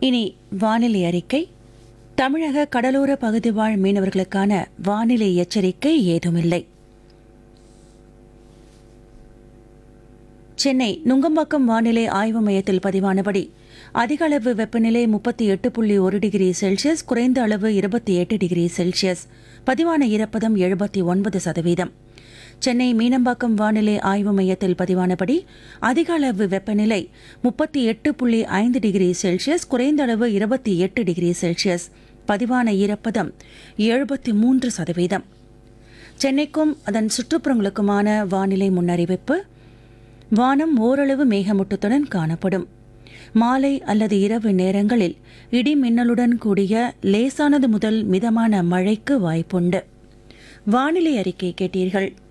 இனி வானிலை அறிக்கை தமிழக கடலோர பகுதி வாழ் மீனவர்களுக்கான வானிலை எச்சரிக்கை ஏதுமில்லை சென்னை நுங்கம்பாக்கம் வானிலை ஆய்வு மையத்தில் பதிவானபடி அதிக அளவு வெப்பநிலை முப்பத்தி எட்டு புள்ளி ஒரு டிகிரி செல்சியஸ் குறைந்த அளவு இருபத்தி எட்டு டிகிரி செல்சியஸ் பதிவான ஈரப்பதம் எழுபத்தி ஒன்பது சதவீதம் சென்னை மீனம்பாக்கம் வானிலை ஆய்வு மையத்தில் பதிவானபடி அதிக அளவு வெப்பநிலை முப்பத்தி எட்டு புள்ளி ஐந்து டிகிரி செல்சியஸ் குறைந்த அளவு இருபத்தி எட்டு டிகிரி செல்சியஸ் பதிவான ஈரப்பதம் எழுபத்தி மூன்று சதவீதம் சென்னைக்கும் அதன் சுற்றுப்புறங்களுக்குமான வானிலை முன்னறிவிப்பு வானம் ஓரளவு மேகமூட்டத்துடன் காணப்படும் மாலை அல்லது இரவு நேரங்களில் இடி மின்னலுடன் கூடிய லேசானது முதல் மிதமான மழைக்கு வாய்ப்புண்டு வானிலை அறிக்கை கேட்டீர்கள்